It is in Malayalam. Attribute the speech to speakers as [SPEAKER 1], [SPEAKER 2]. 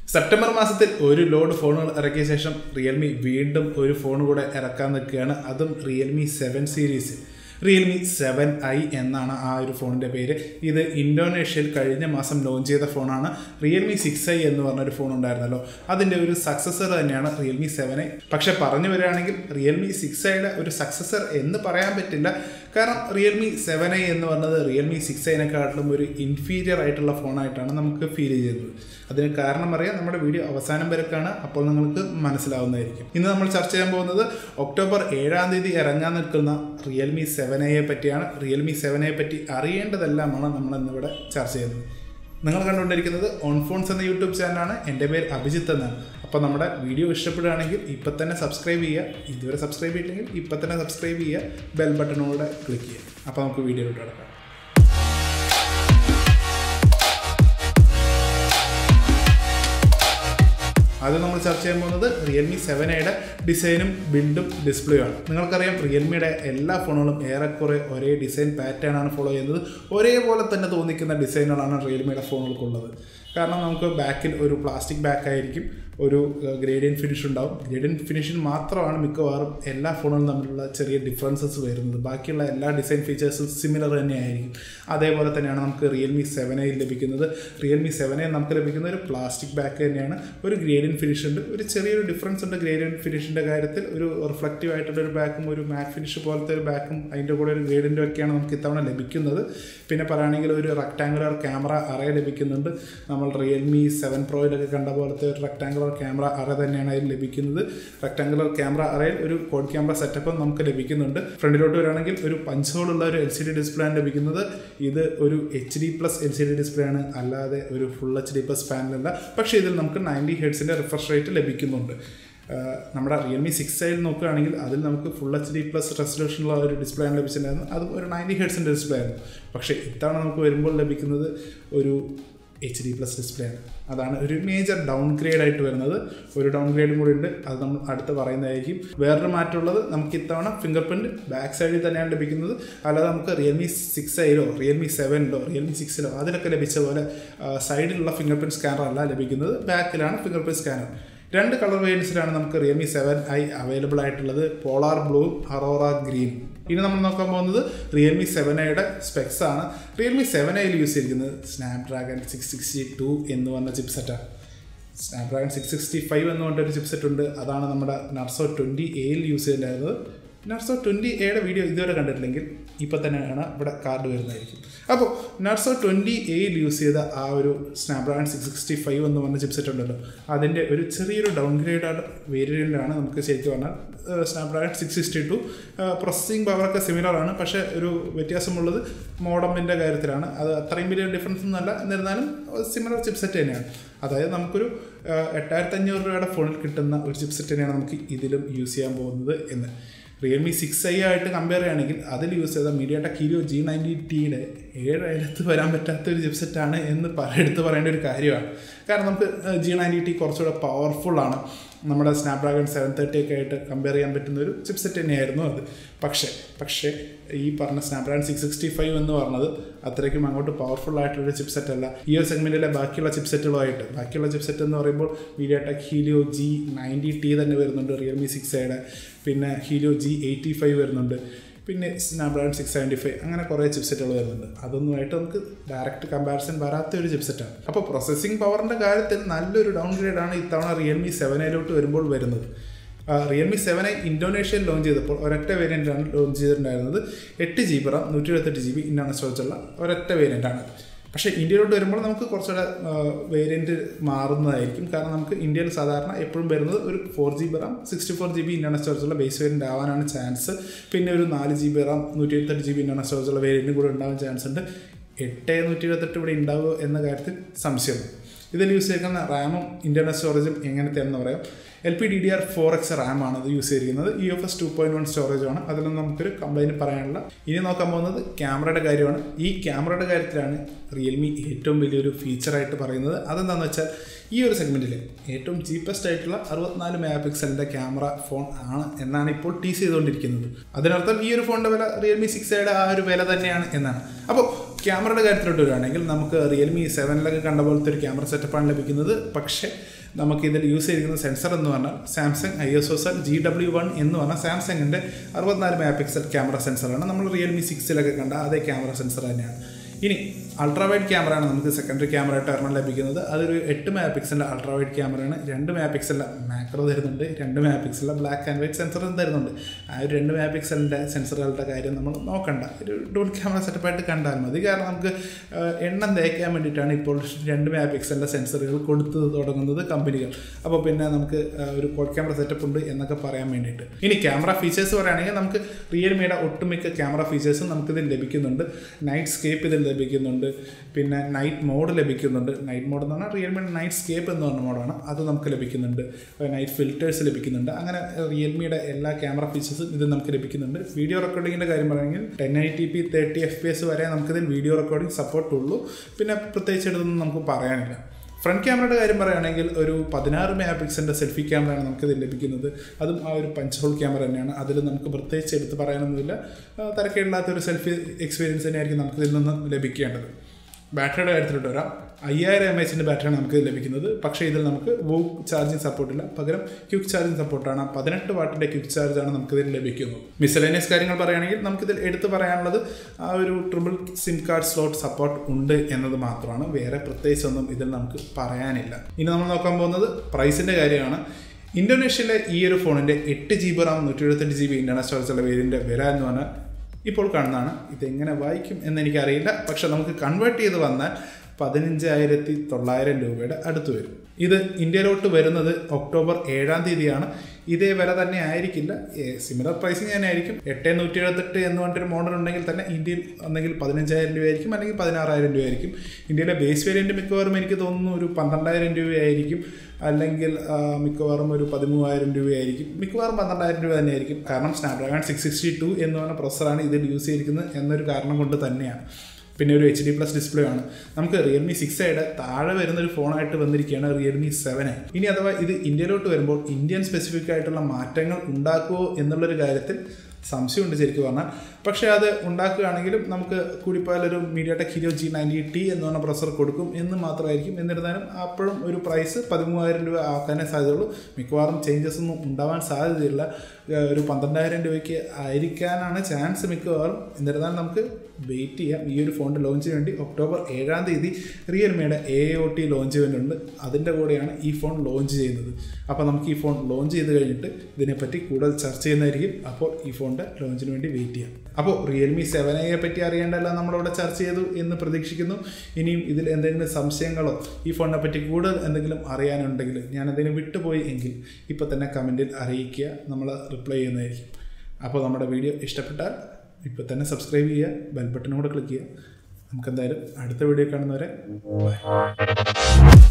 [SPEAKER 1] സെപ്റ്റംബർ മാസത്തിൽ ഒരു ലോഡ് ഫോണുകൾ ഇറക്കിയ ശേഷം റിയൽമി വീണ്ടും ഒരു ഫോൺ കൂടെ ഇറക്കാൻ നിൽക്കുകയാണ് അതും Realme seven series Realme seven i എന്നാണ് ആ ഒരു ഫോണിൻ്റെ പേര് ഇത് ഇന്തോനേഷ്യയിൽ കഴിഞ്ഞ മാസം ലോഞ്ച് ചെയ്ത ഫോണാണ് റിയൽമി സിക്സ് ഐ എന്ന് പറഞ്ഞൊരു ഫോൺ ഉണ്ടായിരുന്നല്ലോ അതിൻ്റെ ഒരു സക്സസർ തന്നെയാണ് റിയൽമി സെവൻ ഐ പക്ഷെ പറഞ്ഞു വരികയാണെങ്കിൽ റിയൽമി സിക്സ് ഐയുടെ ഒരു സക്സസർ എന്ന് പറയാൻ പറ്റില്ല കാരണം റിയൽമി സെവൻ ഐ എന്ന് പറഞ്ഞത് റിയൽമി സിക്സ് ഐനെക്കാട്ടിലും ഒരു ഇൻഫീരിയർ ആയിട്ടുള്ള ഫോണായിട്ടാണ് നമുക്ക് ഫീൽ ചെയ്യുന്നത് അതിന് കാരണം അറിയാം നമ്മുടെ വീഡിയോ അവസാനം വരെക്കാണ് അപ്പോൾ നിങ്ങൾക്ക് മനസ്സിലാവുന്നതായിരിക്കും ഇന്ന് നമ്മൾ ചർച്ച ചെയ്യാൻ പോകുന്നത് ഒക്ടോബർ ഏഴാം തീയതി ഇറങ്ങാൻ നിൽക്കുന്ന റിയൽമി സെവൻ ഐയെ പറ്റിയാണ് റിയൽമി സെവൻ ഐയെ പറ്റി അറിയേണ്ടതെല്ലാമാണ് നമ്മൾ ഇന്നിവിടെ ചർച്ച ചെയ്യുന്നത് നിങ്ങൾ കണ്ടുകൊണ്ടിരിക്കുന്നത് ഓൺ ഫോൺസ് എന്ന യൂട്യൂബ് ചാനലാണ് എൻ്റെ പേര് അഭിജിത്ത് എന്നാണ് അപ്പോൾ നമ്മുടെ വീഡിയോ ഇഷ്ടപ്പെടുകയാണെങ്കിൽ ഇപ്പം തന്നെ സബ്സ്ക്രൈബ് ചെയ്യുക ഇതുവരെ സബ്സ്ക്രൈബ് ചെയ്തില്ലെങ്കിൽ ഇപ്പം തന്നെ സബ്സ്ക്രൈബ് ചെയ്യുക ബെൽ ബട്ടണോടെ ക്ലിക്ക് ചെയ്യുക അപ്പോൾ നമുക്ക് വീഡിയോയിലോട്ട് കിടക്കാം ആദ്യം നമ്മൾ ചർച്ച ചെയ്യാൻ പോകുന്നത് റിയൽമി സെവൻ എയുടെ ഡിസൈനും ബിൽഡും ഡിസ്പ്ലേയും ആണ് നിങ്ങൾക്കറിയാം റിയൽമിയുടെ എല്ലാ ഫോണുകളും ഏറെക്കുറെ ഒരേ ഡിസൈൻ പാറ്റേൺ ആണ് ഫോളോ ചെയ്യുന്നത് ഒരേപോലെ തന്നെ തോന്നിക്കുന്ന ഡിസൈനുകളാണ് റിയൽമിയുടെ ഫോണുകൾക്കുള്ളത് കാരണം നമുക്ക് ബാക്കിൽ ഒരു പ്ലാസ്റ്റിക് ബാക്ക് ആയിരിക്കും ഒരു ഗ്രേഡിയൻ ഫിനിഷ് ഉണ്ടാവും ഗ്രേഡിയൻ ഫിനിഷിൽ മാത്രമാണ് മിക്കവാറും എല്ലാ ഫോണുകളും തമ്മിലുള്ള ചെറിയ ഡിഫറൻസസ് വരുന്നത് ബാക്കിയുള്ള എല്ലാ ഡിസൈൻ ഫീച്ചേഴ്സും സിമിലർ തന്നെയായിരിക്കും അതേപോലെ തന്നെയാണ് നമുക്ക് റിയൽമി സെവൻ ഐ ലഭിക്കുന്നത് റിയൽമി സെവൻ ഐ നമുക്ക് ലഭിക്കുന്ന ഒരു പ്ലാസ്റ്റിക് ബാക്ക് തന്നെയാണ് ഒരു ഗ്രേഡിയൻ ഫിനിഷ് ഉണ്ട് ഒരു ചെറിയൊരു ഡിഫറൻസ് ഉണ്ട് ഗ്രേഡിയൻ ഫിനിഷിൻ്റെ കാര്യത്തിൽ ഒരു റിഫ്ലക്റ്റീവ് ആയിട്ടുള്ള ഒരു ബാക്കും ഒരു മാറ്റ് ഫിനിഷ് പോലത്തെ ഒരു ബാക്കും അതിൻ്റെ കൂടെ ഒരു ഗ്രേഡിൻ്റെ ഒക്കെയാണ് നമുക്ക് ഇത്തവണ ലഭിക്കുന്നത് പിന്നെ പറയുകയാണെങ്കിൽ ഒരു റെക്ടാങ്കുലർ ക്യാമറ അറേ ലഭിക്കുന്നുണ്ട് നമ്മൾ റിയൽമി സെവൻ പ്രോയിലൊക്കെ കണ്ട പോലത്തെ ഒരു റെക്ടാങ്കുലർ ക്യാമറ അറ തന്നെയാണ് അതിൽ ലഭിക്കുന്നത് റെക്ടാങ്കുലർ ക്യാമറ അറയിൽ ഒരു കോഡ് ക്യാമറ സെറ്റപ്പ് നമുക്ക് ലഭിക്കുന്നുണ്ട് ഫ്രണ്ടിലോട്ട് വരികയാണെങ്കിൽ ഒരു പഞ്ചോളുള്ള ഒരു എൽ സി ഡി ഡിസ്പ്ലേ ആണ് ലഭിക്കുന്നത് ഇത് ഒരു H D plus L C D display ആണ് അല്ലാതെ ഒരു ഫുൾ എച്ച് ഡി പ്ലസ് പാനലല്ല പക്ഷേ ഇതിൽ നമുക്ക് നയൻറ്റി ഹെഡ്സിൻ്റെ റിഫ്രഷ് റേറ്റ് ലഭിക്കുന്നുണ്ട് നമ്മുടെ റിയൽമി സിക്സ് ഐയിൽ നോക്കുകയാണെങ്കിൽ അതിൽ നമുക്ക് ഫുൾ എച്ച് ഡി പ്ലസ് റെസൊല്യൂഷനുള്ള ഒരു ഡിസ്പ്ലേ ആണ് ലഭിച്ചിട്ടുണ്ടായിരുന്നു അതും ഒരു നയൻറ്റി ഹെഡ്സിൻ്റെ ഡിസ്പ്ലേ ആയിരുന്നു പക്ഷേ ഇത്തവണ നമുക്ക് വരുമ്പോൾ ലഭിക്കുന്നത് ഒരു എച്ച് ഡി പ്ലസ് ഡിസ്പ്ലേ ആണ് അതാണ് ഒരു മേജർ ഡൗൺ ഗ്രേഡ് ആയിട്ട് വരുന്നത് ഒരു ഡൗൺ ഗ്രേഡും കൂടി ഉണ്ട് അത് നമ്മൾ അടുത്ത് പറയുന്നതായിരിക്കും വേറൊരു മാറ്റമുള്ളത് നമുക്ക് ഇത്തവണ ഫിംഗർ പ്രിൻറ്റ് ബാക്ക് സൈഡിൽ തന്നെയാണ് ലഭിക്കുന്നത് അല്ലാതെ നമുക്ക് റിയൽമി സിക്സ് ഐയിലോ റിയൽമി സെവനിലോ റിയൽമി സിക്സിലോ അതിലൊക്കെ ലഭിച്ച പോലെ സൈഡിലുള്ള ഫിംഗർ പ്രിൻറ്റ് സ്കാനർ അല്ല ലഭിക്കുന്നത് ബാക്കിലാണ് ഫിംഗർ പ്രിൻറ്റ് സ്കാനർ രണ്ട് കളർ വേരിയൻസിലാണ് നമുക്ക് റിയൽമി സെവൻ ഐ അവൈലബിൾ ആയിട്ടുള്ളത് പോളാർ ബ്ലൂവും അറോറ ഗ്രീൻ ഇനി നമ്മൾ നോക്കാൻ പോകുന്നത് റിയൽമി സെവൻ ഐയുടെ സ്പെക്സ് ആണ് റിയൽമി സെവൻ ഐയിൽ യൂസ് ചെയ്തിരിക്കുന്നത് സ്നാപ്ഡ്രാഗൺ സിക്സ് സിക്സ്റ്റി ടു എന്ന് പറഞ്ഞ ചിപ്സെറ്റാണ് സ്നാപ്ഡ്രാഗൺ സിക്സ് സിക്സ്റ്റി ഫൈവ് എന്ന് പറഞ്ഞൊരു ചിപ്സെറ്റ് ഉണ്ട് അതാണ് നമ്മുടെ നർസോ ട്വൻറ്റി എയിൽ യൂസ് ചെയ്തിട്ടുണ്ടായിരുന്നത് നർസോ ട്വൻറ്റി എയുടെ വീഡിയോ ഇതുവരെ കണ്ടിട്ടില്ലെങ്കിൽ ഇപ്പോൾ തന്നെയാണ് ഇവിടെ കാർഡ് വരുന്നതായിരിക്കും അപ്പോൾ നർസോ ട്വൻറ്റി എയിൽ യൂസ് ചെയ്ത ആ ഒരു സ്നാപ്ഡ്രാഗൺ സിക്സ് സിക്സ്റ്റി ഫൈവ് എന്ന് പറഞ്ഞ ചിപ്സെറ്റ് ഉണ്ടല്ലോ അതിൻ്റെ ഒരു ചെറിയൊരു ഡൗൺ ഗ്രേഡ് വേരിയൻ്റാണ് നമുക്ക് ശരിക്കും പറഞ്ഞാൽ Snapdragon six sixty two processing പവറൊക്കെ സിമിലർ ആണ് പക്ഷേ ഒരു വ്യത്യാസമുള്ളത് മോഡമിൻ്റെ കാര്യത്തിലാണ് അത് അത്രയും വലിയ ഡിഫറൻസ് ഒന്നുമല്ല എന്നിരുന്നാലും സിമിലർ ചിപ്സെറ്റ് തന്നെയാണ് അതായത് നമുക്കൊരു എട്ടായിരത്തി അഞ്ഞൂറ് രൂപയുടെ ഫോണിൽ കിട്ടുന്ന ഒരു ചിപ്സെറ്റ് തന്നെയാണ് നമുക്ക് ഇതിലും യൂസ് ചെയ്യാൻ പോകുന്നത് എന്ന് റിയൽമി സിക്സ് ഐ ആയിട്ട് കമ്പയർ ചെയ്യുകയാണെങ്കിൽ അതിൽ യൂസ് ചെയ്ത MediaTek Helio G ninety ടിയുടെ ഏഴ് അയലത്ത് വരാൻ പറ്റാത്ത ഒരു ചിപ്സെറ്റാണ് എന്ന് എടുത്ത് പറയേണ്ട ഒരു കാര്യമാണ് കാരണം നമുക്ക് ജി നയൻറ്റി ടി കുറച്ചുകൂടെ പവർഫുള്ളാണ് നമ്മുടെ സ്നാപ്ഡ്രാഗൺ സെവൻ തേർട്ടി ഒക്കെ ആയിട്ട് കമ്പയർ ചെയ്യാൻ പറ്റുന്ന ഒരു ചിപ്സെറ്റ് തന്നെയായിരുന്നു അത് പക്ഷേ പക്ഷേ ഈ പറഞ്ഞ സ്നാപ്ഡ്രാഗൺ സിക്സ് സിക്സ്റ്റി ഫൈവ് എന്ന് പറഞ്ഞത് അത്രയ്ക്കും അങ്ങോട്ട് പവർഫുൾ ആയിട്ടുള്ളൊരു ചിപ്സെറ്റ് അല്ല ഈ ഒരു സെഗ്മെൻറ്റിലെ ബാക്കിയുള്ള ചിപ്സെറ്റുകളുമായിട്ട് ബാക്കിയുള്ള ചിപ്സെറ്റ് എന്ന് പറയുമ്പോൾ MediaTek Helio G ninety T തന്നെ വരുന്നുണ്ട് റിയൽമി സിക്സ് ഐയുടെ പിന്നെ ഹീലിയോ ജി എയ്റ്റി ഫൈവ് വരുന്നുണ്ട് പിന്നെ സ്നാപ്ഡ്രാഗൺ സിക്സ് സെവൻറ്റി ഫൈവ് അങ്ങനെ കുറേ ചിപ്സെറ്റുകൾ വരുന്നുണ്ട് അതൊന്നുമായിട്ട് നമുക്ക് ഡയറക്റ്റ് കമ്പാരിസൺ വരാത്ത ഒരു ചിപ്സെറ്റാണ് അപ്പോൾ പ്രോസസ്സിംഗ് പവറിൻ്റെ കാര്യത്തിൽ നല്ലൊരു ഡൗൺ ഗ്രേഡാണ് ഇത്തവണ റിയൽമി സെവൻ ഐയിലോട്ട് വരുമ്പോൾ വരുന്നത് റിയൽമി സെവൻ ഐ ഇന്തോനേഷ്യയിൽ ലോഞ്ച് ചെയ്തപ്പോൾ ഒരൊറ്റ വേരിയൻ്റാണ് ലോഞ്ച് ചെയ്തിട്ടുണ്ടായിരുന്നത് എട്ട് ജി ബി റാം നൂറ്റി എഴുപത്തെട്ട് ജി ബി ഇന്നാണ് സ്റ്റോറേജുള്ള ഒരൊറ്റ വേരിയൻ്റാണ് പക്ഷേ ഇന്ത്യയിലോട്ട് വരുമ്പോൾ നമുക്ക് കുറച്ചുകൂടെ വേരിയൻറ്റ് മാറുന്നതായിരിക്കും കാരണം നമുക്ക് ഇന്ത്യയിൽ സാധാരണ എപ്പോഴും വരുന്നത് ഒരു four G B RAM sixty four G B internal സ്റ്റോറേജുള്ള ബേസ് വേരിയൻ്റ് ആവാനാണ് ചാൻസ് പിന്നെ ഒരു നാല് ജി ബി റാം നൂറ്റി എഴുപത്തെട്ട് ജി ബി ഇൻ്റർണൽ സ്റ്റോറേജുള്ള വേരിയൻറ്റും കൂടെ ഉണ്ടാവാൻ ചാൻസ് ഉണ്ട് എട്ട് നൂറ്റി ഇരുപത്തെട്ട് ഇവിടെ ഉണ്ടാവുമോ എന്ന കാര്യത്തിൽ സംശയമുണ്ട് ഇതിൽ യൂസ് ചെയ്യുന്ന റാമും ഇൻ്റർണൽ സ്റ്റോറേജും എങ്ങനത്തെയാണെന്ന് പറയാം L P D D R four X RAM ആണ് ഇത് യൂസ് ചെയ്തിരിക്കുന്നത് E F S two point one storage ആണ് അതിലൊന്നും നമുക്കൊരു കംപ്ലൈൻറ്റ് പറയാനുള്ള ഇനി നോക്കാൻ പോകുന്നത് ക്യാമറയുടെ കാര്യമാണ് ഈ ക്യാമറയുടെ കാര്യത്തിലാണ് റിയൽമി ഏറ്റവും വലിയൊരു ഫീച്ചറായിട്ട് പറയുന്നത് അതെന്താണെന്ന് വെച്ചാൽ ഈ ഒരു സെഗ്മെൻറ്റിൽ ഏറ്റവും ചീപ്പസ്റ്റ് ആയിട്ടുള്ള അറുപത്തിനാല് മെഗാ പിക്സലിൻ്റെ ക്യാമറ ഫോൺ ആണ് എന്നാണ് ഇപ്പോൾ ടീസ് ചെയ്തുകൊണ്ടിരിക്കുന്നത് അതിനർത്ഥം ഈ ഒരു ഫോണിൻ്റെ വില റിയൽമി സിക്സ് ഐയുടെ ആ ഒരു വില തന്നെയാണ് എന്നാണ് അപ്പോൾ ക്യാമറയുടെ കാര്യത്തിലോട്ട് വരികയാണെങ്കിൽ നമുക്ക് റിയൽമി സെവനിലൊക്കെ കണ്ട പോലത്തെ ഒരു ക്യാമറ സെറ്റപ്പാണ് ലഭിക്കുന്നത് പക്ഷേ നമുക്ക് ഇതിൽ യൂസ് ചെയ്തിരിക്കുന്ന സെൻസർ എന്ന് പറഞ്ഞാൽ Samsung I S O G W one എന്ന് പറഞ്ഞാൽ സാംസങ്ങിൻ്റെ അറുപത്തിനാല് മെഗാ പിക്സൽ ക്യാമറ സെൻസറാണ് നമ്മൾ റിയൽമി സിക്സിലൊക്കെ കണ്ട അതേ ക്യാമറ സെൻസർ തന്നെയാണ് ഇനി അൾട്രാവൈഡ് ക്യാമറയാണ് നമുക്ക് സെക്കൻഡറി ക്യാമറ ആയിട്ട് ഒരെണ്ണം ലഭിക്കുന്നത് അതൊരു എട്ട് മെഗാ പിക്സലിൻ്റെ അൾട്രാവൈഡ് ക്യാമറയാണ് രണ്ട് മെഗാ പിക്സലിൻ്റെ മാക്രോ തരുന്നുണ്ട് രണ്ട് മെഗാ പിക്സലിൻ്റെ ബ്ലാക്ക് ആൻഡ് വൈറ്റ് സെൻസറും തരുന്നുണ്ട് ആ ഒരു രണ്ട് മെഗാ പിക്സലിൻ്റെ സെൻസറുകളുടെ കാര്യം നമ്മൾ നോക്കണ്ട ഒരു ഡുവൽ ക്യാമറ സെറ്റപ്പായിട്ട് കണ്ടാൽ മതി കാരണം നമുക്ക് ആ, എണ്ണം തേക്കാൻ വേണ്ടിയിട്ടാണ് ഇപ്പോൾ രണ്ട് മെഗാ പിക്സലിൻ്റെ സെൻസറുകൾ കൊടുത്തു തുടങ്ങുന്നത് കമ്പനികൾ അപ്പോൾ പിന്നെ നമുക്ക് ആ, ഒരു കോഡ് ക്യാമറ സെറ്റപ്പ് ഉണ്ട് എന്നൊക്കെ പറയാൻ വേണ്ടിയിട്ട് ഇനി ക്യാമറ ഫീച്ചേഴ്സ് പറയുകയാണെങ്കിൽ നമുക്ക് റിയൽമിയുടെ ഒട്ടുമിക്ക ക്യാമറ ഫീച്ചേഴ്സും നമുക്കിതിൽ ലഭിക്കുന്നുണ്ട് നൈറ്റ് സ്കേപ്പ് ഇതിൽ ലഭിക്കുന്നുണ്ട് പിന്നെ നൈറ്റ് മോഡ് ലഭിക്കുന്നുണ്ട് നൈറ്റ് മോഡ് എന്ന് പറഞ്ഞാൽ റിയൽമിയുടെ നൈറ്റ് സ്കേപ്പ് എന്ന് പറഞ്ഞ മോഡാണ് അത് നമുക്ക് ലഭിക്കുന്നുണ്ട് നൈറ്റ് ഫിൽറ്റേഴ്സ് ലഭിക്കുന്നുണ്ട് അങ്ങനെ റിയൽമിയുടെ എല്ലാ ക്യാമറ ഫീച്ചേഴ്സും ഇത് നമുക്ക് ലഭിക്കുന്നുണ്ട് വീഡിയോ റെക്കോർഡിങ്ങിൻ്റെ കാര്യം പറയുമെങ്കിൽ ten eighty p thirty F P S വരെ നമുക്കിതിൽ വീഡിയോ റെക്കോർഡിംഗ് സപ്പോർട്ട് ഉള്ളൂ പിന്നെ പ്രത്യേകിച്ച് ഇതൊന്നും നമുക്ക് പറയാനില്ല ഫ്രണ്ട് ക്യാമറയുടെ കാര്യം പറയുകയാണെങ്കിൽ ഒരു പതിനാറ് മെഗാ പിക്സലിൻ്റെ സെൽഫി ക്യാമറയാണ് നമുക്കിത് ലഭിക്കുന്നത് അതും ആ ഒരു പഞ്ച് ഹോൾ ക്യാമറ തന്നെയാണ് അതിൽ നമുക്ക് പ്രത്യേകിച്ച് എടുത്ത് പറയാനൊന്നുമില്ല ആ, തരക്കേടില്ലാത്ത ഒരു സെൽഫി എക്സ്പീരിയൻസ് തന്നെയായിരിക്കും നമുക്കിതിൽ നിന്ന് ലഭിക്കേണ്ടത് ബാറ്ററിയുടെ കാര്യത്തിലോട്ട് വരാം അയ്യായിരം എം എച്ചിൻ്റെ ബാറ്ററിയാണ് നമുക്ക് ലഭിക്കുന്നത് പക്ഷേ ഇതിൽ നമുക്ക് വൂ ചാർജിങ് സപ്പോർട്ടില്ല പകരം ക്വിക്ക് ചാർജിങ് സപ്പോർട്ടാണ് പതിനെട്ട് വാട്ടിൻ്റെ ക്വിക്ക് ചാർജാണ് നമുക്കിതിൽ ലഭിക്കുന്നത് മിസലേനിയസ് കാര്യങ്ങൾ പറയുകയാണെങ്കിൽ നമുക്കിതിൽ എടുത്തു പറയാനുള്ളത് ആ ഒരു triple SIM card slot support ഉണ്ട് എന്നത് മാത്രമാണ് വേറെ പ്രത്യേകിച്ചൊന്നും ഇതിൽ നമുക്ക് പറയാനില്ല ഇനി നമ്മൾ നോക്കാൻ പോകുന്നത് പ്രൈസിൻ്റെ കാര്യമാണ് ഇന്തോനേഷ്യയിലെ ഈ ഒരു ഫോണിൻ്റെ എട്ട് ജി ബി റാം നൂറ്റി എഴുപത്തെട്ട് ജി ബി ഇൻ്റർണൽ സ്റ്റോറേജുള്ള വേരിയൻ്റെ വില എന്ന് പറഞ്ഞാൽ ഇപ്പോൾ കാണുന്നതാണ് ഇതെങ്ങനെ വായിക്കും എന്ന് എനിക്കറിയില്ല പക്ഷെ നമുക്ക് കൺവേർട്ട് ചെയ്ത് വന്നാൽ പതിനഞ്ചായിരത്തി തൊള്ളായിരം രൂപയുടെ അടുത്ത് വരും ഇത് ഇന്ത്യയിലോട്ട് വരുന്നത് ഒക്ടോബർ ഏഴാം തീയതിയാണ് ഇതേ വില തന്നെ ആയിരിക്കില്ല സിമിലർ പ്രൈസിങ് തന്നെ ആയിരിക്കും എട്ട് നൂറ്റി എഴുപത്തെട്ട് എന്ന് പറഞ്ഞിട്ടൊരു മോഡൽ ഉണ്ടെങ്കിൽ തന്നെ ഇന്ത്യയിൽ ഒന്നെങ്കിൽ പതിനഞ്ചായിരം രൂപയായിരിക്കും അല്ലെങ്കിൽ പതിനാറായിരം രൂപയായിരിക്കും ഇന്ത്യയിലെ ബേസ് വേരിയൻറ്റ് മിക്കവാറും എനിക്ക് തോന്നുന്നു ഒരു പന്ത്രണ്ടായിരം രൂപയായിരിക്കും അല്ലെങ്കിൽ ആ, മിക്കവാറും ഒരു പതിമൂവായിരം രൂപയായിരിക്കും മിക്കവാറും പന്ത്രണ്ടായിരം രൂപ തന്നെയായിരിക്കും കാരണം സ്നാപ്ഡ്രാഗൺ സിക്സ് സിക്സ്റ്റി ടു എന്ന് പറഞ്ഞ പ്രൊസറാണ് ഇതിൽ യൂസ് ചെയ്തിരിക്കുന്നത് എന്നൊരു കാരണം കൊണ്ട് തന്നെയാണ് പിന്നെ ഒരു എച്ച് ഡി പ്ലസ് ഡിസ്പ്ലേ ആണ് നമുക്ക് റിയൽമി സിക്സ് ഐയുടെ താഴെ വരുന്ന ഒരു ഫോണായിട്ട് വന്നിരിക്കുകയാണ് റിയൽമി സെവൻ ഐ ഇനി അഥവാ ഇത് ഇന്ത്യയിലോട്ട് വരുമ്പോൾ ഇന്ത്യൻ സ്പെസിഫിക് ആയിട്ടുള്ള മാറ്റങ്ങൾ ഉണ്ടാക്കുമോ എന്നുള്ളൊരു കാര്യത്തിൽ സംശയമുണ്ട് ശരിക്കും പറഞ്ഞാൽ പക്ഷേ അത് ഉണ്ടാക്കുകയാണെങ്കിലും നമുക്ക് കൂടിപ്പോയാൽ ഒരു MediaTek Helio G ninety T എന്ന് പറഞ്ഞ പ്രൊസർ കൊടുക്കും എന്ന് മാത്രമായിരിക്കും എന്നിരുന്നാലും അപ്പോഴും ഒരു പ്രൈസ് പതിമൂവായിരം രൂപ ആക്കാനേ സാധ്യതയുള്ളൂ മിക്കവാറും ചേഞ്ചസ് ഒന്നും ഉണ്ടാവാൻ സാധ്യതയില്ല ഏഹ് ഒരു പന്ത്രണ്ടായിരം രൂപയ്ക്ക് ആയിരിക്കാനാണ് ചാൻസ് മിക്കവാറും എന്നിരുന്നാലും നമുക്ക് വെയിറ്റ് ചെയ്യാം ഈ ഒരു ഫോണിൻ്റെ ലോഞ്ചിന് വേണ്ടി ഒക്ടോബർ ഏഴാം തീയതി റിയൽമിയുടെ എ ഒ ടി ലോഞ്ച് വരുന്നുണ്ട് അതിൻ്റെ കൂടെയാണ് ഈ ഫോൺ ലോഞ്ച് ചെയ്യുന്നത് അപ്പോൾ നമുക്ക് ഈ ഫോൺ ലോഞ്ച് ചെയ്ത് കഴിഞ്ഞിട്ട് ഇതിനെപ്പറ്റി കൂടുതൽ ചർച്ച ചെയ്യുന്നതായിരിക്കും അപ്പോൾ ഈ ഫോണിൻ്റെ ലോഞ്ചിന് വേണ്ടി വെയിറ്റ് ചെയ്യാം അപ്പോൾ റിയൽമി സെവൻ ഐയെ പറ്റി അറിയേണ്ടതെല്ലാം നമ്മളിവിടെ ചർച്ച ചെയ്തു എന്ന് പ്രതീക്ഷിക്കുന്നു ഇനിയും ഇതിൽ എന്തെങ്കിലും സംശയങ്ങളോ ഈ ഫോണിനെ പറ്റി കൂടുതൽ എന്തെങ്കിലും അറിയാനുണ്ടെങ്കിൽ ഞാൻ എന്തെങ്കിലും വിട്ടുപോയി എങ്കിൽ ഇപ്പോൾ തന്നെ കമൻറ്റിൽ അറിയിക്കുക നമ്മൾ റിപ്ലൈ ചെയ്യുന്നതായിരിക്കും അപ്പോൾ നമ്മുടെ വീഡിയോ ഇഷ്ടപ്പെട്ടാൽ ഇപ്പോൾ തന്നെ സബ്സ്ക്രൈബ് ചെയ്യുക ബെൽ ബട്ടനും കൂടെ ക്ലിക്ക് ചെയ്യുക നമുക്ക് എന്തായാലും അടുത്ത വീഡിയോ കാണുന്നവരെ ബൈ